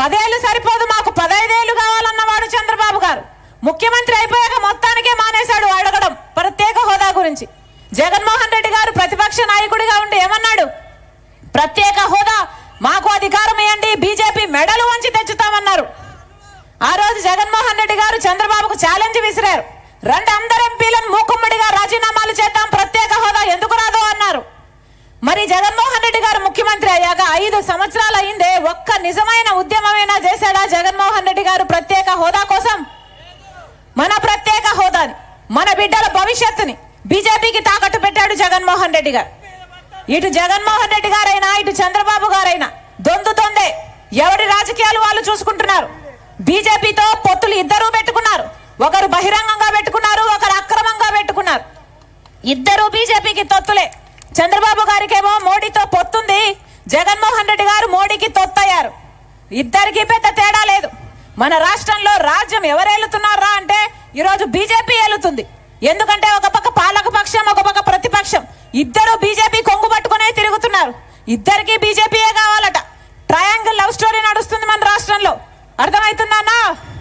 పదేళ్ళు సరిపోదు మాకు పదైదేళ్ళు కావాలన్నవాడు చంద్రబాబు గారు ముఖ్యమంత్రి అయిపోయాక మొత్తానికే మానేశాడు అడగడం ప్రత్యేక హోదా గురించి జగన్మోహన్ రెడ్డి గారు ప్రతిపక్ష నాయకుడిగా ఉండి ఏమన్నాడు ప్రత్యేక హోదా మాకు అధికారం ఇవ్వండి బీజేపీ మెడలు వంచి తెచ్చుతామన్నారు ఆ రోజు జగన్మోహన్ రెడ్డి గారు చంద్రబాబుకు ఛాలెంజ్ విసిరారు రెండు అందరు ఎంపీలను మూకుమ్మడిగా రాజీనామాలు చేద్దాం ప్రత్యేక హోదా ఎందుకు రాదో అన్నారు మరి జగన్మోహన్ రెడ్డి గారు ముఖ్యమంత్రి అయ్యాక ఐదు సంవత్సరాలు అయిందే ఒక్క నిజమైన ఉద్యమమైనా చేశాడా జగన్మోహన్ రెడ్డి గారు ప్రత్యేక హోదా కోసం మన ప్రత్యేక హోదాని మన బిడ్డల భవిష్యత్తుని బీజేపీకి తాకట్టు పెట్టాడు జగన్మోహన్ రెడ్డి గారు ఇటు జగన్మోహన్ రెడ్డి గారైనా ఇటు చంద్రబాబు గారైనా దొందుతోందే ఎవరి రాజకీయాలు వాళ్ళు చూసుకుంటున్నారు బీజేపీతో పొత్తులు ఇద్దరూ పెట్టుకున్నారు ఒకరు బహిరంగంగా పెట్టుకున్నారు ఒకరు అక్రమంగా పెట్టుకున్నారు ఇద్దరు బీజేపీకి తొత్తులే చంద్రబాబు గారికేమో మోడీతో పొత్తుంది జగన్మోహన్ రెడ్డి గారు మోడీకి తొత్తయ్యారు ఇద్దరికి పెద్ద తేడా లేదు మన రాష్ట్రంలో రాజ్యం ఎవరు ఏలుతున్నారా అంటే ఈరోజు బీజేపీ ఏలుతుంది ఎందుకంటే ఒక పక్క పాలక పక్షం ఒక పక్క ప్రతిపక్షం ఇద్దరు బీజేపీ కొంగు పట్టుకునే తిరుగుతున్నారు ఇద్దరికి బీజేపీయే కావాలట ట్రయాంగిల్ లవ్ స్టోరీ నడుస్తుంది మన రాష్ట్రంలో అర్థమవుతుందన్నా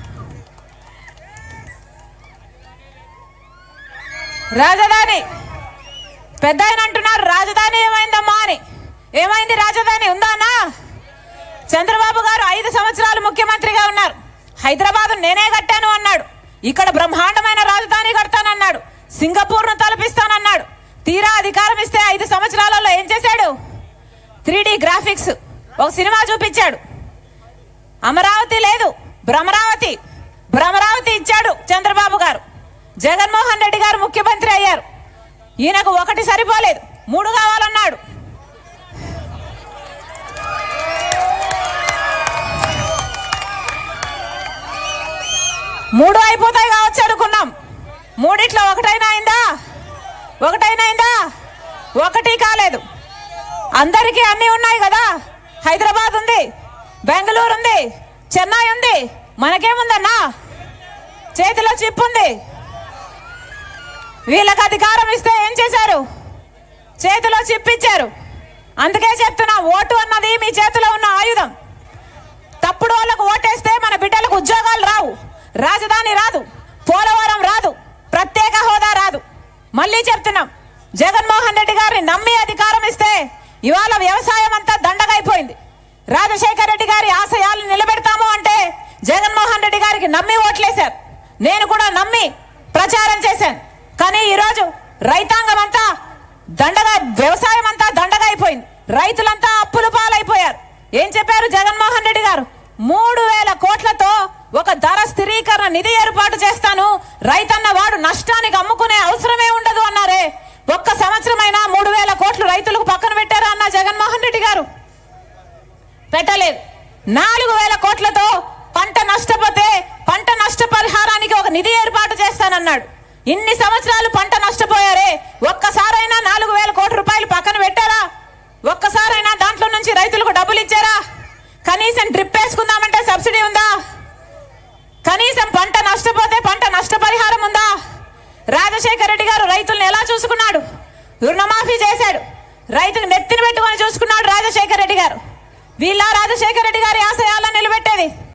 రాజధాని పెద్ద ఆయన అంటున్నారు రాజధాని ఏమైందమ్మా అని ఏమైంది రాజధాని ఉందానా చంద్రబాబు గారు ఐదు సంవత్సరాలు ముఖ్యమంత్రిగా ఉన్నారు హైదరాబాద్ నేనే కట్టాను అన్నాడు ఇక్కడ బ్రహ్మాండమైన రాజధాని కడతానన్నాడు సింగపూర్ను తలపిస్తానన్నాడు తీరా అధికారం ఇస్తే ఐదు సంవత్సరాలలో ఏం చేశాడు త్రీ గ్రాఫిక్స్ ఒక సినిమా చూపించాడు అమరావతి లేదు భ్రమరావతి భ్రమరావతి ఇచ్చాడు చంద్రబాబు గారు జగన్మోహన్ రెడ్డి గారు ముఖ్యమంత్రి అయ్యారు ఈయనకు ఒకటి సరిపోలేదు మూడు కావాలన్నాడు మూడు అయిపోతాయి కావచ్చు అనుకున్నాం మూడిట్లో ఒకటైనా అయిందా ఒకటైనా అయిందా ఒకటి కాలేదు అందరికీ అన్నీ ఉన్నాయి కదా హైదరాబాద్ ఉంది బెంగళూరు ఉంది చెన్నై ఉంది మనకేముందన్నా చేతిలో చిప్ ఉంది వీళ్ళకి అధికారం ఇస్తే ఏం చేశారు చేతిలో చిప్ ఇచ్చారు అందుకే చెప్తున్నా ఓటు అన్నది మీ చేతిలో ఉన్న ఆయుధం తప్పుడు వాళ్ళకు ఓటేస్తే మన బిడ్డలకు ఉద్యోగాలు రావు రాజధాని రాదు పోలవరం రాదు ప్రత్యేక హోదా రాదు మళ్ళీ చెప్తున్నాం జగన్మోహన్ రెడ్డి గారిని నమ్మి అధికారం ఇస్తే ఇవాళ వ్యవసాయం అంతా దండగైపోయింది రాజశేఖర రెడ్డి గారి ఆశయాలను నిలబెడతాము అంటే జగన్మోహన్ రెడ్డి గారికి నమ్మి ఓట్లేశారు నేను కూడా నమ్మి ప్రచారం చేశాను కానీ ఈరోజు రైతాంగం అంతా దండగా వ్యవసాయం అంతా దండగా అయిపోయింది రైతులంతా అప్పుల పాలైపోయారు ఏం చెప్పారు జగన్మోహన్ రెడ్డి గారు మూడు వేల కోట్లతో ఒక ధర స్థిరీకరణ నిధి ఏర్పాటు చేస్తాను రైతన్న వాడు నష్టానికి అమ్ముకునే అవసరమే ఉండదు అన్నారే ఒక్క సంవత్సరమైనా మూడు వేల కోట్లు రైతులకు పక్కన పెట్టారా అన్న జగన్మోహన్ రెడ్డి గారు పెట్టలేదు నాలుగు వేల కోట్లతో పంట నష్టపోతే పంట నష్టపరిహారానికి ఒక నిధి ఏర్పాటు చేస్తానన్నాడు ఇన్ని సంవత్సరాలు పంట నష్టపోయారే ఒక్కసారైనా నాలుగు వేల కోట్ల రూపాయలు పక్కన పెట్టారా ఒక్కసారైనా దాంట్లో నుంచి రైతులకు డబ్బులు ఇచ్చారా కనీసం డ్రిప్ వేసుకుందామంటే సబ్సిడీ ఉందా కనీసం పంట నష్టపోతే పంట నష్టపరిహారం ఉందా రాజశేఖర రెడ్డి గారు రైతుల్ని ఎలా చూసుకున్నాడు రుణమాఫీ చేశాడు రైతుకు నెత్తిన పెట్టుకొని చూసుకున్నాడు రాజశేఖర రెడ్డి గారు వీళ్ళ రాజశేఖర రెడ్డి గారి ఆశయాలను నిలబెట్టేది